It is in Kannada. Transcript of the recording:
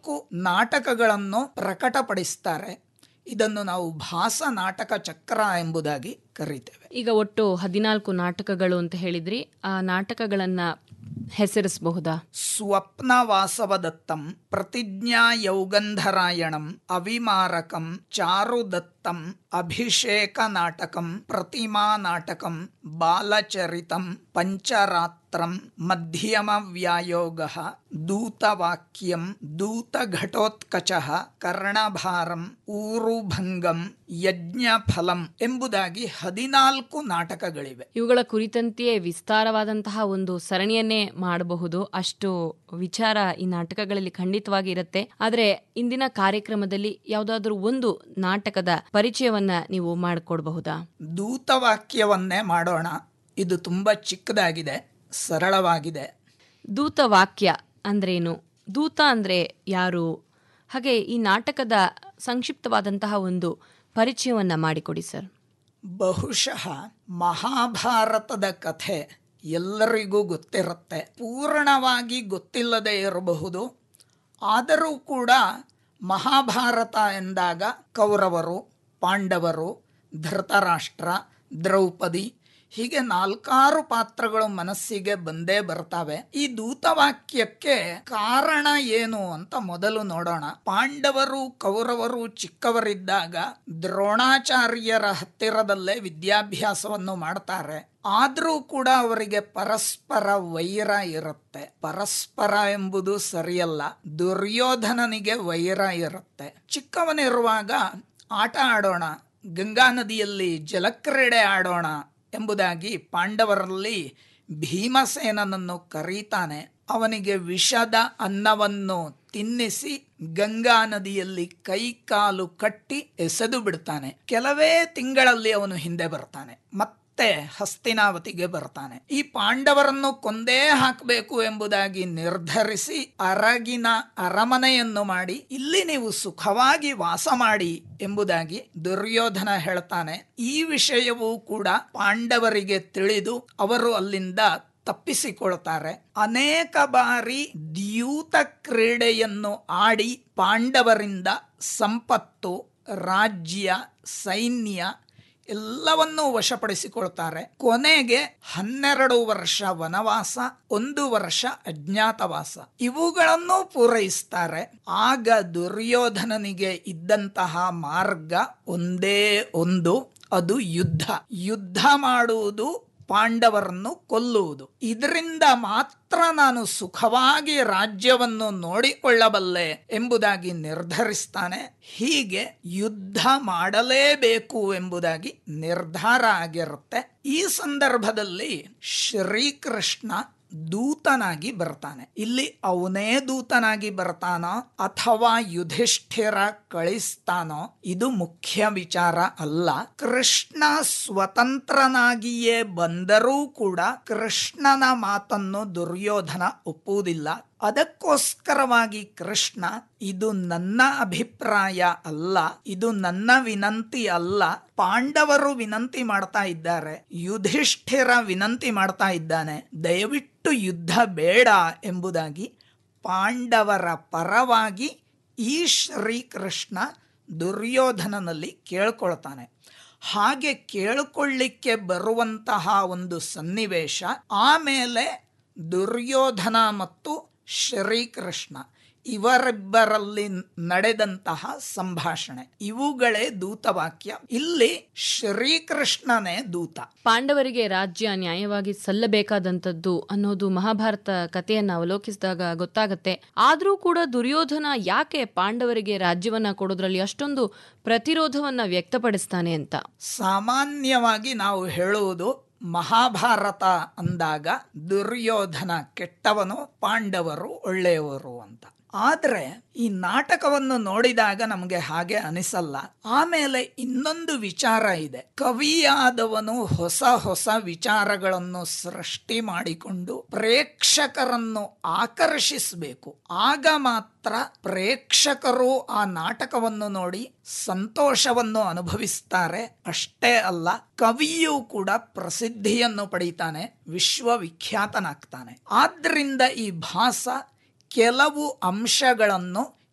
ಹದಿನಾಲ್ಕು ನಾಟಕಗಳನ್ನು ಪ್ರಕಟಪಡಿಸ್ತಾರೆ ಇದನ್ನು ನಾವು ಭಾಸ ನಾಟಕ ಚಕ್ರ ಎಂಬುದಾಗಿ ಕರೀತೇವೆ ಈಗ ಒಟ್ಟು ಹದಿನಾಲ್ಕು ನಾಟಕಗಳು ಅಂತ ಹೇಳಿದ್ರಿ ಆ ನಾಟಕಗಳನ್ನ ಹೆಸರಿಸಬಹುದಾ ಸ್ವಪ್ನ ವಾಸವದತ್ತಂ ಪ್ರತಿಜ್ಞಾ ಯೌಗಂಧರಾಯಣಂ ಅವಿಮಾರಕಂ ಚಾರುದತ್ತಂ ಅಭಿಷೇಕ ನಾಟಕಂ ಪ್ರತಿಮಾ ನಾಟಕಂ ಬಾಲಚರಿತಂ ಪಂಚರಾತ್ರಂ ಮಧ್ಯಮ ವ್ಯಾಯೋಗ ದೂತವಾಕ್ಯಂ ದೂತಘಟೋತ್ಕಚ ಕರ್ಣಭಾರಂ ಊರುಭಂಗಂ ಯಜ್ಞಫಲಂ ಎಂಬುದಾಗಿ ಹದಿನಾಲ್ಕು ನಾಟಕಗಳಿವೆ ಇವುಗಳ ಕುರಿತಂತೆಯೇ ವಿಸ್ತಾರವಾದಂತಹ ಒಂದು ಸರಣಿಯನ್ನೇ ಮಾಡಬಹುದು ಅಷ್ಟು ವಿಚಾರ ಈ ನಾಟಕಗಳಲ್ಲಿ ಖಂಡಿತವಾಗಿ ಇರುತ್ತೆ ಆದ್ರೆ ಇಂದಿನ ಕಾರ್ಯಕ್ರಮದಲ್ಲಿ ಯಾವುದಾದ್ರೂ ಒಂದು ನಾಟಕದ ಪರಿಚಯವನ್ನ ನೀವು ಮಾಡಿಕೊಡ್ಬಹುದಾ ದೂತವಾಕ್ಯವನ್ನೇ ಮಾಡೋಣ ಇದು ತುಂಬ ಚಿಕ್ಕದಾಗಿದೆ ಸರಳವಾಗಿದೆ ದೂತ ವಾಕ್ಯ ಅಂದ್ರೇನು ದೂತ ಅಂದ್ರೆ ಯಾರು ಹಾಗೆ ಈ ನಾಟಕದ ಸಂಕ್ಷಿಪ್ತವಾದಂತಹ ಒಂದು ಪರಿಚಯವನ್ನ ಮಾಡಿಕೊಡಿ ಸರ್ ಬಹುಶಃ ಮಹಾಭಾರತದ ಕಥೆ ಎಲ್ಲರಿಗೂ ಗೊತ್ತಿರುತ್ತೆ ಪೂರ್ಣವಾಗಿ ಗೊತ್ತಿಲ್ಲದೆ ಇರಬಹುದು ಆದರೂ ಕೂಡ ಮಹಾಭಾರತ ಎಂದಾಗ ಕೌರವರು ಪಾಂಡವರು ಧೃತರಾಷ್ಟ್ರ ದ್ರೌಪದಿ ಹೀಗೆ ನಾಲ್ಕಾರು ಪಾತ್ರಗಳು ಮನಸ್ಸಿಗೆ ಬಂದೇ ಬರ್ತವೆ ಈ ದೂತವಾಕ್ಯಕ್ಕೆ ಕಾರಣ ಏನು ಅಂತ ಮೊದಲು ನೋಡೋಣ ಪಾಂಡವರು ಕೌರವರು ಚಿಕ್ಕವರಿದ್ದಾಗ ದ್ರೋಣಾಚಾರ್ಯರ ಹತ್ತಿರದಲ್ಲೇ ವಿದ್ಯಾಭ್ಯಾಸವನ್ನು ಮಾಡ್ತಾರೆ ಆದರೂ ಕೂಡ ಅವರಿಗೆ ಪರಸ್ಪರ ವೈರ ಇರುತ್ತೆ ಪರಸ್ಪರ ಎಂಬುದು ಸರಿಯಲ್ಲ ದುರ್ಯೋಧನನಿಗೆ ವೈರ ಇರುತ್ತೆ ಚಿಕ್ಕವನಿರುವಾಗ ಆಟ ಆಡೋಣ ಗಂಗಾ ನದಿಯಲ್ಲಿ ಜಲಕ್ರೀಡೆ ಆಡೋಣ ಎಂಬುದಾಗಿ ಪಾಂಡವರಲ್ಲಿ ಭೀಮಸೇನನನ್ನು ಕರೀತಾನೆ ಅವನಿಗೆ ವಿಷದ ಅನ್ನವನ್ನು ತಿನ್ನಿಸಿ ಗಂಗಾ ನದಿಯಲ್ಲಿ ಕೈ ಕಾಲು ಕಟ್ಟಿ ಎಸೆದು ಬಿಡ್ತಾನೆ ಕೆಲವೇ ತಿಂಗಳಲ್ಲಿ ಅವನು ಹಿಂದೆ ಬರ್ತಾನೆ ಮತ್ತೆ ಹಸ್ತಿನಾವತಿಗೆ ಬರ್ತಾನೆ ಈ ಪಾಂಡವರನ್ನು ಕೊಂದೇ ಹಾಕಬೇಕು ಎಂಬುದಾಗಿ ನಿರ್ಧರಿಸಿ ಅರಗಿನ ಅರಮನೆಯನ್ನು ಮಾಡಿ ಇಲ್ಲಿ ನೀವು ಸುಖವಾಗಿ ವಾಸ ಮಾಡಿ ಎಂಬುದಾಗಿ ದುರ್ಯೋಧನ ಹೇಳ್ತಾನೆ ಈ ವಿಷಯವೂ ಕೂಡ ಪಾಂಡವರಿಗೆ ತಿಳಿದು ಅವರು ಅಲ್ಲಿಂದ ತಪ್ಪಿಸಿಕೊಳ್ತಾರೆ ಅನೇಕ ಬಾರಿ ದ್ಯೂತ ಕ್ರೀಡೆಯನ್ನು ಆಡಿ ಪಾಂಡವರಿಂದ ಸಂಪತ್ತು ರಾಜ್ಯ ಸೈನ್ಯ ಎಲ್ಲವನ್ನೂ ವಶಪಡಿಸಿಕೊಳ್ತಾರೆ ಕೊನೆಗೆ ಹನ್ನೆರಡು ವರ್ಷ ವನವಾಸ ಒಂದು ವರ್ಷ ಅಜ್ಞಾತವಾಸ ಇವುಗಳನ್ನು ಪೂರೈಸ್ತಾರೆ ಆಗ ದುರ್ಯೋಧನನಿಗೆ ಇದ್ದಂತಹ ಮಾರ್ಗ ಒಂದೇ ಒಂದು ಅದು ಯುದ್ಧ ಯುದ್ಧ ಮಾಡುವುದು ಪಾಂಡವರನ್ನು ಕೊಲ್ಲುವುದು ಇದರಿಂದ ಮಾತ್ರ ನಾನು ಸುಖವಾಗಿ ರಾಜ್ಯವನ್ನು ನೋಡಿಕೊಳ್ಳಬಲ್ಲೆ ಎಂಬುದಾಗಿ ನಿರ್ಧರಿಸ್ತಾನೆ ಹೀಗೆ ಯುದ್ಧ ಮಾಡಲೇಬೇಕು ಎಂಬುದಾಗಿ ನಿರ್ಧಾರ ಆಗಿರುತ್ತೆ ಈ ಸಂದರ್ಭದಲ್ಲಿ ಶ್ರೀಕೃಷ್ಣ ದೂತನಾಗಿ ಬರ್ತಾನೆ ಇಲ್ಲಿ ಅವನೇ ದೂತನಾಗಿ ಬರ್ತಾನೋ ಅಥವಾ ಯುಧಿಷ್ಠಿರ ಕಳಿಸ್ತಾನೋ ಇದು ಮುಖ್ಯ ವಿಚಾರ ಅಲ್ಲ ಕೃಷ್ಣ ಸ್ವತಂತ್ರನಾಗಿಯೇ ಬಂದರೂ ಕೂಡ ಕೃಷ್ಣನ ಮಾತನ್ನು ದುರ್ಯೋಧನ ಒಪ್ಪುವುದಿಲ್ಲ ಅದಕ್ಕೋಸ್ಕರವಾಗಿ ಕೃಷ್ಣ ಇದು ನನ್ನ ಅಭಿಪ್ರಾಯ ಅಲ್ಲ ಇದು ನನ್ನ ವಿನಂತಿ ಅಲ್ಲ ಪಾಂಡವರು ವಿನಂತಿ ಮಾಡ್ತಾ ಇದ್ದಾರೆ ಯುಧಿಷ್ಠಿರ ವಿನಂತಿ ಮಾಡ್ತಾ ಇದ್ದಾನೆ ದಯವಿಟ್ಟು ಯುದ್ಧ ಬೇಡ ಎಂಬುದಾಗಿ ಪಾಂಡವರ ಪರವಾಗಿ ಈ ಶ್ರೀಕೃಷ್ಣ ದುರ್ಯೋಧನನಲ್ಲಿ ಕೇಳ್ಕೊಳ್ತಾನೆ ಹಾಗೆ ಕೇಳಿಕೊಳ್ಳಿಕ್ಕೆ ಬರುವಂತಹ ಒಂದು ಸನ್ನಿವೇಶ ಆಮೇಲೆ ದುರ್ಯೋಧನ ಮತ್ತು ಶ್ರೀಕೃಷ್ಣ ಇವರಿಬ್ಬರಲ್ಲಿ ನಡೆದಂತಹ ಸಂಭಾಷಣೆ ಇವುಗಳೇ ದೂತವಾಕ್ಯ ಇಲ್ಲಿ ಶ್ರೀಕೃಷ್ಣನೇ ದೂತ ಪಾಂಡವರಿಗೆ ರಾಜ್ಯ ನ್ಯಾಯವಾಗಿ ಸಲ್ಲಬೇಕಾದಂಥದ್ದು ಅನ್ನೋದು ಮಹಾಭಾರತ ಕಥೆಯನ್ನ ಅವಲೋಕಿಸಿದಾಗ ಗೊತ್ತಾಗತ್ತೆ ಆದ್ರೂ ಕೂಡ ದುರ್ಯೋಧನ ಯಾಕೆ ಪಾಂಡವರಿಗೆ ರಾಜ್ಯವನ್ನ ಕೊಡೋದ್ರಲ್ಲಿ ಅಷ್ಟೊಂದು ಪ್ರತಿರೋಧವನ್ನ ವ್ಯಕ್ತಪಡಿಸ್ತಾನೆ ಅಂತ ಸಾಮಾನ್ಯವಾಗಿ ನಾವು ಹೇಳುವುದು ಮಹಾಭಾರತ ಅಂದಾಗ ದುರ್ಯೋಧನ ಕೆಟ್ಟವನು ಪಾಂಡವರು ಒಳ್ಳೆಯವರು ಅಂತ ಆದ್ರೆ ಈ ನಾಟಕವನ್ನು ನೋಡಿದಾಗ ನಮಗೆ ಹಾಗೆ ಅನಿಸಲ್ಲ ಆಮೇಲೆ ಇನ್ನೊಂದು ವಿಚಾರ ಇದೆ ಕವಿಯಾದವನು ಹೊಸ ಹೊಸ ವಿಚಾರಗಳನ್ನು ಸೃಷ್ಟಿ ಮಾಡಿಕೊಂಡು ಪ್ರೇಕ್ಷಕರನ್ನು ಆಕರ್ಷಿಸಬೇಕು ಆಗ ಮಾತ್ರ ಪ್ರೇಕ್ಷಕರು ಆ ನಾಟಕವನ್ನು ನೋಡಿ ಸಂತೋಷವನ್ನು ಅನುಭವಿಸ್ತಾರೆ ಅಷ್ಟೇ ಅಲ್ಲ ಕವಿಯೂ ಕೂಡ ಪ್ರಸಿದ್ಧಿಯನ್ನು ಪಡೀತಾನೆ ವಿಶ್ವವಿಖ್ಯಾತನಾಗ್ತಾನೆ ಆದ್ರಿಂದ ಈ ಭಾಸ ಕೆಲವು ಅಂಶಗಳನ್ನು